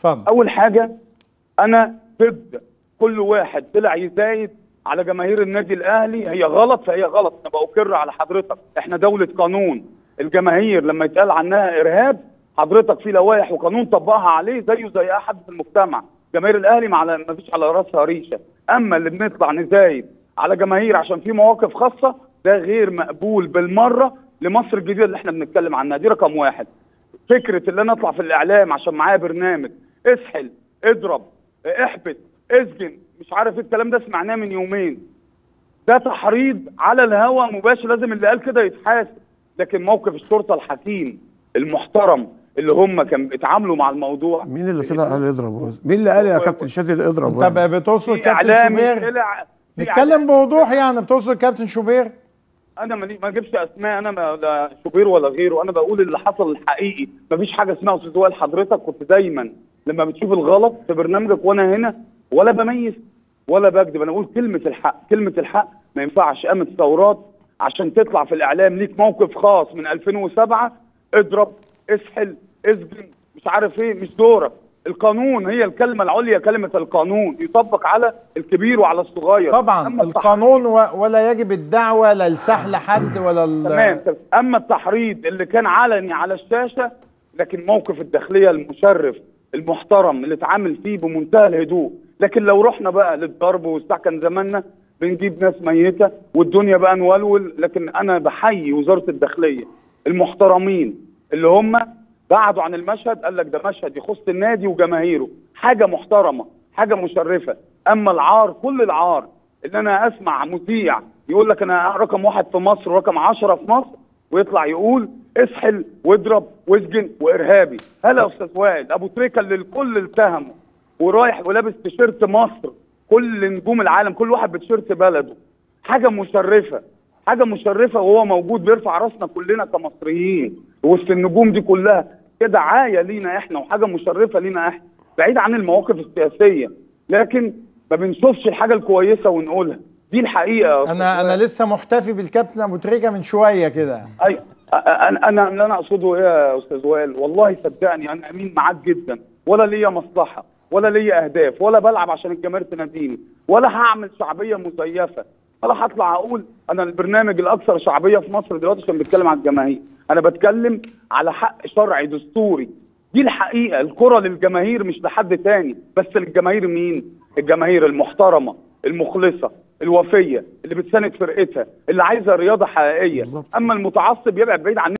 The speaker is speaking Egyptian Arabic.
اتفضل اول حاجه انا ضد كل واحد طلع يزايد على جماهير النادي الاهلي هي غلط فهي غلط انا بأكر على حضرتك احنا دوله قانون الجماهير لما يتقال عنها ارهاب حضرتك في لوائح وقانون طبقها عليه زيه زي اي حد في المجتمع جماهير الاهلي ما على ما فيش على راسها ريشه اما اللي بنطلع نزايد على جماهير عشان في مواقف خاصه ده غير مقبول بالمره لمصر الجديده اللي احنا بنتكلم عنها دي رقم واحد فكره اللي انا اطلع في الاعلام عشان معايا برنامج اسحل اضرب احبط اسجن مش عارف ايه الكلام ده سمعناه من يومين ده تحريض على الهوى مباشر لازم اللي قال كده يتحاسب لكن موقف الشرطه الحكيم المحترم اللي هم كانوا اتعاملوا مع الموضوع مين اللي طلع قال اضرب مين اللي قال يا كابتن شادي اضرب انت ب- بتوصل في كابتن اعلامي شوبير طلع في نتكلم بوضوح يعني بتوصل كابتن شوبير انا ما ما اجيبش اسماء انا ما لا شوبير ولا غيره انا بقول اللي حصل الحقيقي مفيش حاجه اسمها استاذ وائل حضرتك كنت دايما لما بتشوف الغلط في برنامجك وانا هنا ولا بميز ولا بكذب انا اقول كلمه الحق كلمه الحق ما ينفعش قامت ثورات عشان تطلع في الاعلام ليك موقف خاص من 2007 اضرب اسحل اسجن مش عارف ايه مش دورك القانون هي الكلمه العليا كلمه القانون يطبق على الكبير وعلى الصغير طبعا أما التح- القانون و- ولا يجب الدعوه لا لسحل حد ولا ال- تمام تمام. اما التحريض اللي كان علني على الشاشه لكن موقف الداخليه المشرف المحترم اللي اتعامل فيه بمنتهى الهدوء لكن لو رحنا بقى للضرب والساعه كان زماننا بنجيب ناس ميته والدنيا بقى نولول لكن انا بحيي وزاره الداخليه المحترمين اللي هم بعدوا عن المشهد قال لك ده مشهد يخص النادي وجماهيره حاجه محترمه حاجه مشرفه اما العار كل العار ان انا اسمع مذيع يقول لك انا رقم واحد في مصر ورقم عشرة في مصر ويطلع يقول اسحل واضرب واسجن وارهابي هلا يا استاذ وائل ابو تريكه اللي الكل اتهمه ورايح ولابس تيشيرت مصر كل نجوم العالم كل واحد بتيشيرت بلده حاجه مشرفه حاجه مشرفه وهو موجود بيرفع راسنا كلنا كمصريين وسط النجوم دي كلها كده عايه لينا احنا وحاجه مشرفه لينا احنا بعيد عن المواقف السياسيه لكن ما بنشوفش الحاجه الكويسه ونقولها دي الحقيقه يا أستاذ انا انا وائل. لسه محتفي بالكابتن ابو تريكه من شويه كده اي انا انا اللي انا اقصده ايه يا استاذ وائل والله صدقني انا امين معاك جدا ولا ليا مصلحه ولا ليا اهداف ولا بلعب عشان الجماهير تناديني ولا هعمل شعبيه مزيفه ولا هطلع اقول انا البرنامج الاكثر شعبيه في مصر دلوقتي عشان بتكلم عن الجماهير انا بتكلم على حق شرعي دستوري دي الحقيقه الكره للجماهير مش لحد تاني بس للجماهير مين الجماهير المحترمه المخلصه الوفيه اللي بتساند فرقتها اللي عايزه رياضه حقيقيه بالظبط. اما المتعصب يبعد بعيد عن